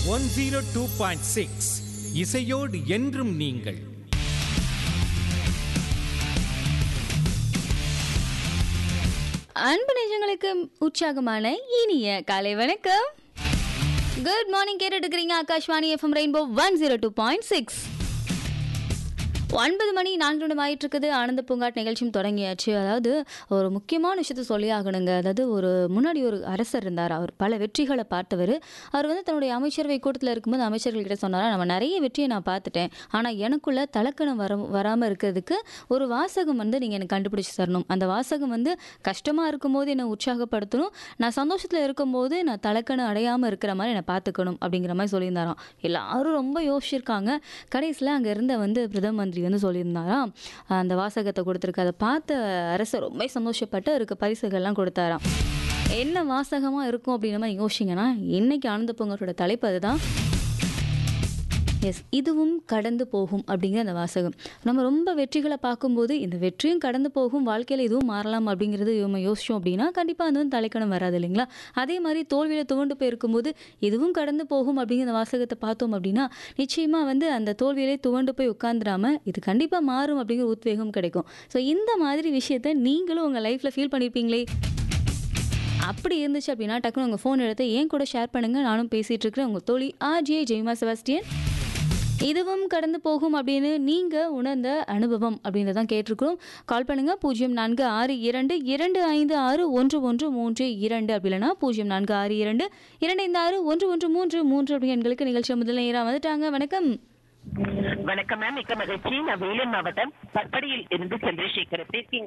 one zero two point six இசையோடு என்றும் நீங்கள் அன்பு நிஜங்களுக்கு உற்சாகமான இனிய காலை வணக்கம் குட் மார்னிங் கேட்டுட்டு இருக்கிறீங்க Akashvani FM rainbow one zero two point six ஒன்பது மணி நான்கு நிமிடம் ஆயிட்டு இருக்குது ஆனந்த பூங்காட் நிகழ்ச்சியும் தொடங்கியாச்சு அதாவது ஒரு முக்கியமான விஷயத்த சொல்லி ஆகணுங்க அதாவது ஒரு முன்னாடி ஒரு அரசர் இருந்தார் அவர் பல வெற்றிகளை பார்த்தவர் அவர் வந்து தன்னுடைய அமைச்சரவை கூட்டத்தில் இருக்கும்போது அமைச்சர்கள்கிட்ட சொன்னாரா நம்ம நிறைய வெற்றியை நான் பார்த்துட்டேன் ஆனால் எனக்குள்ள தலக்கணம் வர வராமல் இருக்கிறதுக்கு ஒரு வாசகம் வந்து நீங்கள் எனக்கு கண்டுபிடிச்சு தரணும் அந்த வாசகம் வந்து கஷ்டமாக இருக்கும்போது என்னை உற்சாகப்படுத்தணும் நான் சந்தோஷத்தில் இருக்கும்போது நான் தலக்கணம் அடையாமல் இருக்கிற மாதிரி என்னை பார்த்துக்கணும் அப்படிங்கிற மாதிரி சொல்லியிருந்தாராம் எல்லாரும் ரொம்ப யோசிச்சிருக்காங்க கடைசியில் அங்கே இருந்த வந்து பிரதம மந்திரி வந்து சொல்லியிருந்தாராம் அந்த வாசகத்தை கொடுத்துருக்கு அதை பார்த்த அரசர் ரொம்ப சந்தோஷப்பட்டு அவருக்கு பரிசுகள்லாம் கொடுத்தாராம் என்ன வாசகமாக இருக்கும் அப்படின்ற மாதிரி யோசிச்சிங்கன்னா இன்னைக்கு ஆனந்த பொங்கலோட தலைப்பு அதுதான் எஸ் இதுவும் கடந்து போகும் அப்படிங்கிற அந்த வாசகம் நம்ம ரொம்ப வெற்றிகளை பார்க்கும்போது இந்த வெற்றியும் கடந்து போகும் வாழ்க்கையில் இதுவும் மாறலாம் அப்படிங்கிறது நம்ம யோசிச்சோம் அப்படின்னா கண்டிப்பாக அது வந்து தலைக்கணம் வராது இல்லைங்களா அதே மாதிரி தோல்வியில் துவண்டு போயிருக்கும்போது இதுவும் கடந்து போகும் அப்படிங்கிற அந்த வாசகத்தை பார்த்தோம் அப்படின்னா நிச்சயமாக வந்து அந்த தோல்வியிலே துவண்டு போய் உட்காந்துராம இது கண்டிப்பாக மாறும் அப்படிங்கிற உத்வேகம் கிடைக்கும் ஸோ இந்த மாதிரி விஷயத்தை நீங்களும் உங்கள் லைஃப்பில் ஃபீல் பண்ணியிருப்பீங்களே அப்படி இருந்துச்சு அப்படின்னா டக்குனு உங்கள் ஃபோன் எடுத்து ஏன் கூட ஷேர் பண்ணுங்கள் நானும் பேசிகிட்டு இருக்கிறேன் உங்கள் தோழி ஆர்ஜே ஜெய்மா செபாஸ்டியன் இதுவும் கடந்து போகும் அப்படின்னு நீங்கள் உணர்ந்த அனுபவம் அப்படின்றதான் கேட்டிருக்கிறோம் கால் பண்ணுங்கள் பூஜ்ஜியம் நான்கு ஆறு இரண்டு இரண்டு ஐந்து ஆறு ஒன்று ஒன்று மூன்று இரண்டு அப்படி இல்லைனா பூஜ்ஜியம் நான்கு ஆறு இரண்டு இரண்டு ஐந்து ஆறு ஒன்று ஒன்று மூன்று மூன்று அப்படி எண்களுக்கு நிகழ்ச்சி முதல் நேராக வந்துட்டாங்க வணக்கம் வணக்கம் மேம் மிக்க மகிழ்ச்சி நான் வேலூர் மாவட்டம் பற்படியில் இருந்து சந்திரசேகர் எப்படி இருக்கீங்க